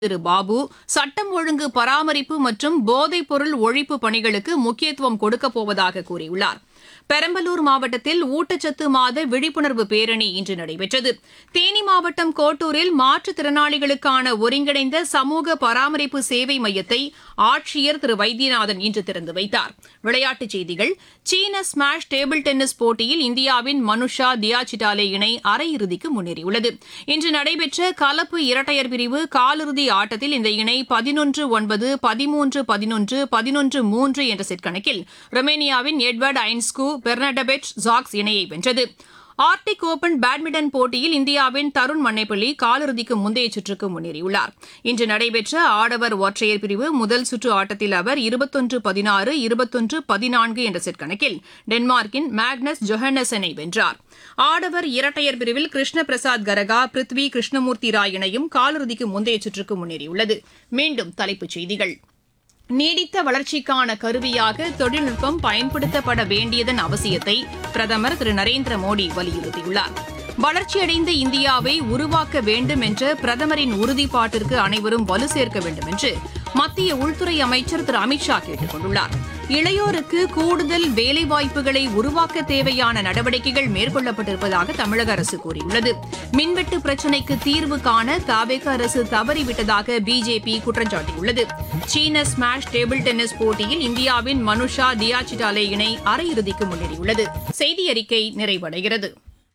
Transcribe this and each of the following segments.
திரு பாபு சட்டம் ஒழுங்கு பராமரிப்பு மற்றும் போதைப்பொருள் ஒழிப்பு பணிகளுக்கு முக்கியத்துவம் கொடுக்கப் போவதாக கூறியுள்ளார் பெரம்பலூர் மாவட்டத்தில் ஊட்டச்சத்து மாத விழிப்புணர்வு பேரணி இன்று நடைபெற்றது தேனி மாவட்டம் கோட்டூரில் மாற்றுத்திறனாளிகளுக்கான ஒருங்கிணைந்த சமூக பராமரிப்பு சேவை மையத்தை ஆட்சியர் திரு வைத்தியநாதன் இன்று திறந்து வைத்தார் விளையாட்டுச் செய்திகள் சீன ஸ்மாஷ் டேபிள் டென்னிஸ் போட்டியில் இந்தியாவின் மனுஷா தியாசிட்டாலே இணை அரையிறுதிக்கு முன்னேறியுள்ளது இன்று நடைபெற்ற கலப்பு இரட்டையர் பிரிவு காலிறுதி ஆட்டத்தில் இந்த இணை பதினொன்று ஒன்பது பதிமூன்று பதினொன்று பதினொன்று மூன்று என்ற செட் கணக்கில் ரொமேனியாவின் எட்வர்ட் ஐன்ஸ்கு பெர்னடபெட் ஜாக்ஸ் இணையை வென்றது ஆர்டிக் ஓபன் பேட்மிண்டன் போட்டியில் இந்தியாவின் தருண் மன்னைப்பள்ளி காலிறுதிக்கு முந்தைய சுற்றுக்கு முன்னேறியுள்ளார் இன்று நடைபெற்ற ஆடவர் ஒற்றையர் பிரிவு முதல் சுற்று ஆட்டத்தில் அவர் இருபத்தொன்று பதினாறு இருபத்தொன்று பதினான்கு என்ற செட் கணக்கில் டென்மார்க்கின் மேக்னஸ் ஜொஹன்னசனை வென்றார் ஆடவர் இரட்டையர் பிரிவில் கிருஷ்ண பிரசாத் கரகா பிருத்வி கிருஷ்ணமூர்த்தி ராய் இணையும் காலிறுதிக்கு முந்தைய சுற்றுக்கு முன்னேறியுள்ளது மீண்டும் தலைப்புச் செய்திகள் நீடித்த வளர்ச்சிக்கான கருவியாக தொழில்நுட்பம் பயன்படுத்தப்பட வேண்டியதன் அவசியத்தை பிரதமர் திரு நரேந்திர மோடி வலியுறுத்தியுள்ளார் வளர்ச்சியடைந்த இந்தியாவை உருவாக்க வேண்டும் என்ற பிரதமரின் உறுதிப்பாட்டிற்கு அனைவரும் வலு சேர்க்க வேண்டும் என்று மத்திய உள்துறை அமைச்சர் திரு அமித்ஷா கேட்டுக் கொண்டுள்ளார் இளையோருக்கு கூடுதல் வேலைவாய்ப்புகளை உருவாக்க தேவையான நடவடிக்கைகள் மேற்கொள்ளப்பட்டிருப்பதாக தமிழக அரசு கூறியுள்ளது மின்வெட்டு பிரச்சினைக்கு தீர்வு காண தாவேக அரசு தவறிவிட்டதாக பிஜேபி குற்றம் சாட்டியுள்ளது சீன ஸ்மாஷ் டேபிள் டென்னிஸ் போட்டியில் இந்தியாவின் மனுஷா தியாச்சிடாலே இணை அரையிறுதிக்கு முன்னேறியுள்ளது செய்தி அறிக்கை நிறைவடைகிறது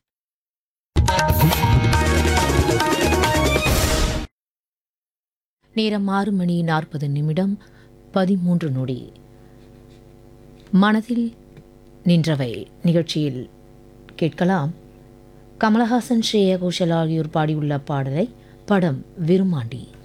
நேரம் ஆறு மணி நாற்பது நிமிடம் பதிமூன்று நொடி மனதில் நின்றவை நிகழ்ச்சியில் கேட்கலாம் கமலஹாசன் ஸ்ரேயா கோஷல் ஆகியோர் பாடியுள்ள பாடலை படம் விருமாண்டி